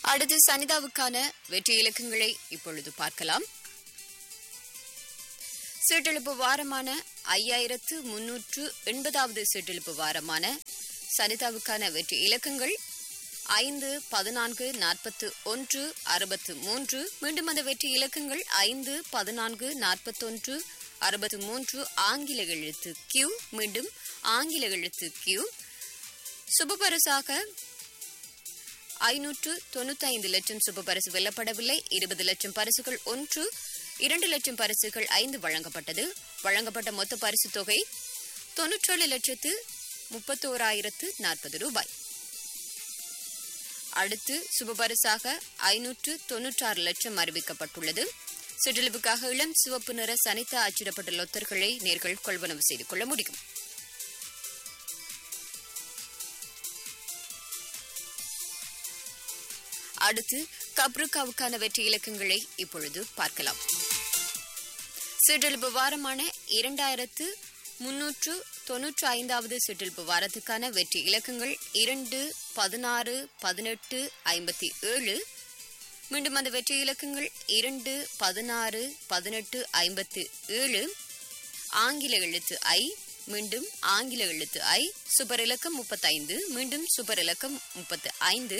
அடுத்து சனிதாவுக்கான வெற்றி இலக்கங்களை இப்பொழுது பார்க்கலாம் சீட்டெழுப்பு வாரமான ஐயாயிரத்து முன்னூற்று எண்பதாவது சீட்டெழுப்பு வாரமான சனிதாவுக்கான வெற்றி இலக்கங்கள் ஐந்து பதினான்கு நாற்பத்து ஒன்று அறுபத்து மூன்று மீண்டும் அந்த வெற்றி இலக்கங்கள் ஐந்து பதினான்கு நாற்பத்தொன்று அறுபத்து மூன்று ஆங்கில எழுத்து கியூ மீண்டும் ஆங்கில எழுத்து கியூ சுபபரிசாக ஐநூற்று தொண்ணூத்தைந்து லட்சம் சுபபரிசு வெல்லப்படவில்லை இருபது லட்சம் பரிசுகள் ஒன்று இரண்டு லட்சம் பரிசுகள் ஐந்து வழங்கப்பட்டது வழங்கப்பட்ட மொத்த பரிசு தொகை தொன்னூற்றேழு லட்சத்து முப்பத்தோராயிரத்து நாற்பது ரூபாய் அடுத்து சுபபரிசாக ஐநூற்று தொன்னூற்றாறு லட்சம் அறிவிக்கப்பட்டுள்ளது சுற்றளவுக்காக இளம் சிவப்பு நிற சனித்தா அச்சிடப்பட்ட லொத்தர்களை நேர்கள் கொள்வனவு செய்து கொள்ள முடியும் அடுத்து கப்ருக்காவுக்கான வெற்றி இலக்கங்களை இப்பொழுது பார்க்கலாம் சிற்றெழுப்பு வாரமான இரண்டாயிரத்து முன்னூற்று தொன்னூற்று ஐந்தாவது சிற்றில்பு வாரத்துக்கான வெற்றி இலக்கங்கள் இரண்டு பதினாறு பதினெட்டு ஐம்பத்தி ஏழு மீண்டும் அந்த வெற்றி இலக்கங்கள் இரண்டு பதினாறு பதினெட்டு ஐம்பத்து ஏழு ஆங்கில எழுத்து ஐ மீண்டும் ஆங்கில எழுத்து ஐ சுபர் இலக்கம் முப்பத்தைந்து மீண்டும் சுபர் இலக்கம் முப்பத்து ஐந்து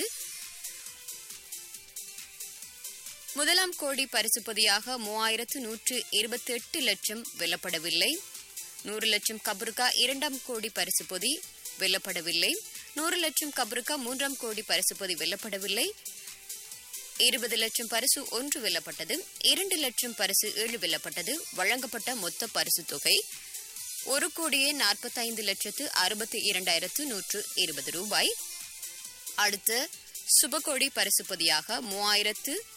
முதலாம் கோடி பரிசு பொதியாக மூவாயிரத்து நூற்று இருபத்தி எட்டு லட்சம் வெல்லப்படவில்லை நூறு லட்சம் கபருக்கா இரண்டாம் கோடி பரிசு பொதி வெல்லப்படவில்லை நூறு லட்சம் கபருக்கா மூன்றாம் கோடி பரிசு பொதி வெல்லப்படவில்லை இருபது லட்சம் பரிசு ஒன்று வெல்லப்பட்டது இரண்டு லட்சம் பரிசு ஏழு வெல்லப்பட்டது வழங்கப்பட்ட மொத்த பரிசு தொகை ஒரு கோடியே நாற்பத்தைந்து லட்சத்து அறுபத்தி இரண்டாயிரத்து நூற்று இருபது ரூபாய் அடுத்து சுபகோடி பரிசு பொதியாக மூவாயிரத்து